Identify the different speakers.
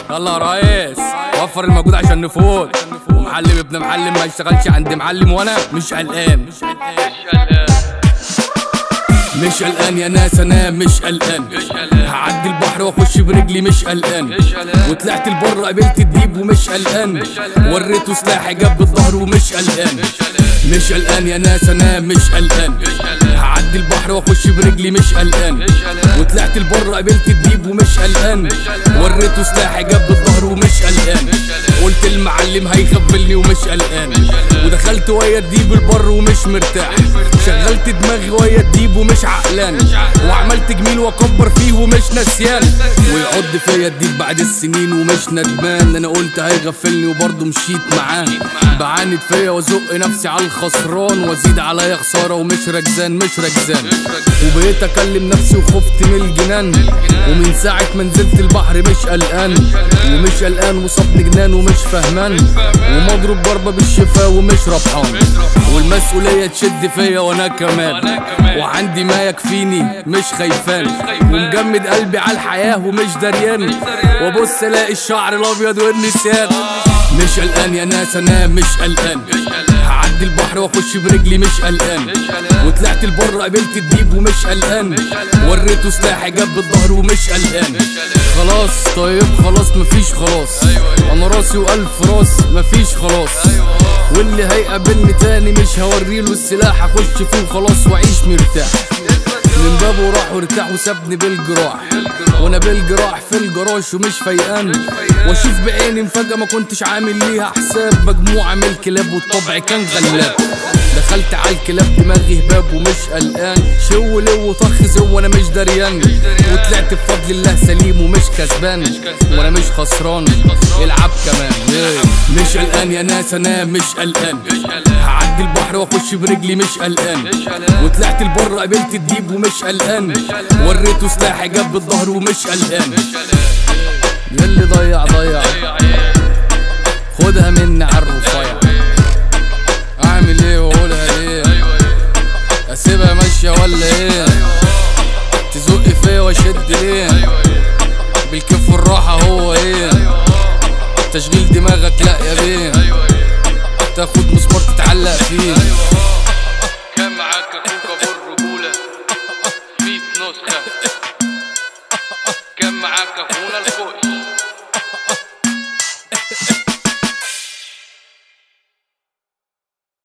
Speaker 1: يلا يا ريس وفر المجهود عشان نفوت ومعلم ابن معلم ما يشتغلش عند معلم وانا مش قلقان مش قلقان يا ناس انا مش قلقان هعدي البحر واخش برجلي مش قلقان وطلعت البر قابلت الديب ومش قلقان وريته سلاحي جاب الظهر ومش قلقان مش قلقان يا ناس انا مش قلقان هعدي البحر واخش برجلي مش قلقان وطلعت البر قابلت الديب ومش قلقان وريته سلاحي جاب الظهر ومش قلقان قلت المعلم هيغفلني ومش قلقان ودخلت ويا الديب البر ومش مرتاح شغلت دماغي ويا الديب ومش عقلان وعملت جميل واكبر فيه ومش نسيان ويعض فيا الديب بعد السنين ومش ندمان انا قلت هيغفلني وبرضه مشيت معاه بعاند فيا وازق نفسي على الخسران وازيد عليا خساره ومش ركزان مش ركزان وبقيت اكلم نفسي وخفت من الجنان ومن ساعه ما نزلت البحر مش قلقان ومش قلقان وصابني جنان ومش فهمان ومضروب ضربه بالشفا ومش ربحان والمسؤوليه تشد فيا وانا كمان وعندي ما يكفيني مش خايفان ومجمد قلبي على الحياه ومش دريان وابص الاقي الشعر الابيض والنسيان مش قلقان يا ناس انا مش قلقان هعدي البحر واخش برجلي مش قلقان وطلعت البر قابلت الديب ومش قلقان وريته سلاحي جاب الظهر ومش قلقان خلاص طيب خلاص مفيش خلاص انا راسي والف راس مفيش خلاص واللي هيقابلني تاني مش هوريله السلاح اخش فيه وخلاص واعيش مرتاح من بابه راح وارتاح وسابني بالجراح وانا بالجراح في الجراج ومش فيقان واشوف بعيني مفاجأة ما كنتش عامل ليها حساب مجموعة من الكلاب والطبع كان غلاب دخلت على الكلاب دماغي هباب ومش قلقان شو لو طخ زو وانا مش دريان وطلعت بفضل الله سليم ومش كسبان وانا مش خسران العب كمان إيه. مش قلقان يا ناس انا مش قلقان هعدي البحر واخش برجلي مش قلقان وطلعت البر قابلت الديب ومش قلقان وريته سلاحي جاب الظهر ومش قلقان يلي ضيع ضيع خدها مني على الرفيع اعمل ايه واقولها ليه اسيبها ماشيه ولا ايه تزق فيا واشد ليه بالكف الراحه هو ايه تشغيل دماغك لا يا بيه تاخد مسمار تتعلق فيه